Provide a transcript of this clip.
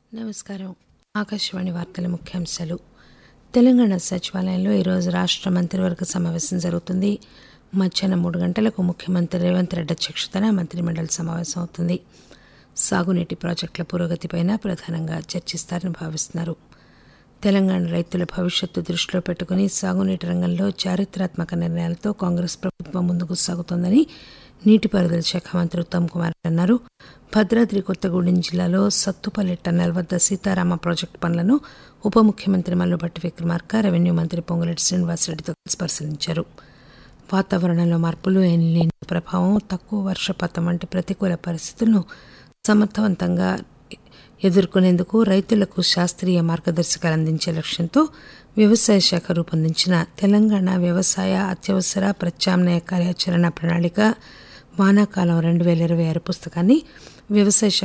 నమస్కారం ఆకాశవాణి వార్తల ముఖ్యాంశాలు తెలంగాణ సచివాలయంలో ఈరోజు రాష్ట్ర మంత్రివర్గ సమావేశం జరుగుతుంది మధ్యాహ్నం మూడు గంటలకు ముఖ్యమంత్రి రేవంత్ రెడ్డి అధ్యక్షతన మంత్రిమండలి సమావేశం అవుతుంది సాగునీటి ప్రాజెక్టుల పురోగతిపైన ప్రధానంగా చర్చిస్తారని భావిస్తున్నారు తెలంగాణ రైతుల భవిష్యత్తు దృష్టిలో పెట్టుకుని సాగునీటి రంగంలో చారిత్రాత్మక నిర్ణయాలతో కాంగ్రెస్ ప్రభుత్వం ముందుకు సాగుతోందని నీటిపారుదల శాఖ మంత్రి ఉత్తమ్ కుమార్ అన్నారు భద్రాద్రి కొత్తగూడెం జిల్లాలో సత్తుపల్లి టన్నెల్ వద్ద సీతారామ ప్రాజెక్టు పనులను ఉప ముఖ్యమంత్రి మల్లుభట్టి విక్రమార్క రెవెన్యూ మంత్రి పొంగులేటి శ్రీనివాసరెడ్డితో కలిసి పరిశీలించారు వాతావరణంలో మార్పులు ఎన్లీన్ ప్రభావం తక్కువ వర్షపాతం వంటి ప్రతికూల పరిస్థితులను సమర్థవంతంగా ఎదుర్కొనేందుకు రైతులకు శాస్త్రీయ మార్గదర్శకాలు అందించే లక్ష్యంతో వ్యవసాయ శాఖ రూపొందించిన తెలంగాణ వ్యవసాయ అత్యవసర ప్రత్యామ్నాయ కార్యాచరణ ప్రణాళిక వానాకాలం రెండు వేల ఇరవై ఆరు పుస్తకాన్ని వ్యవసాయ శాఖ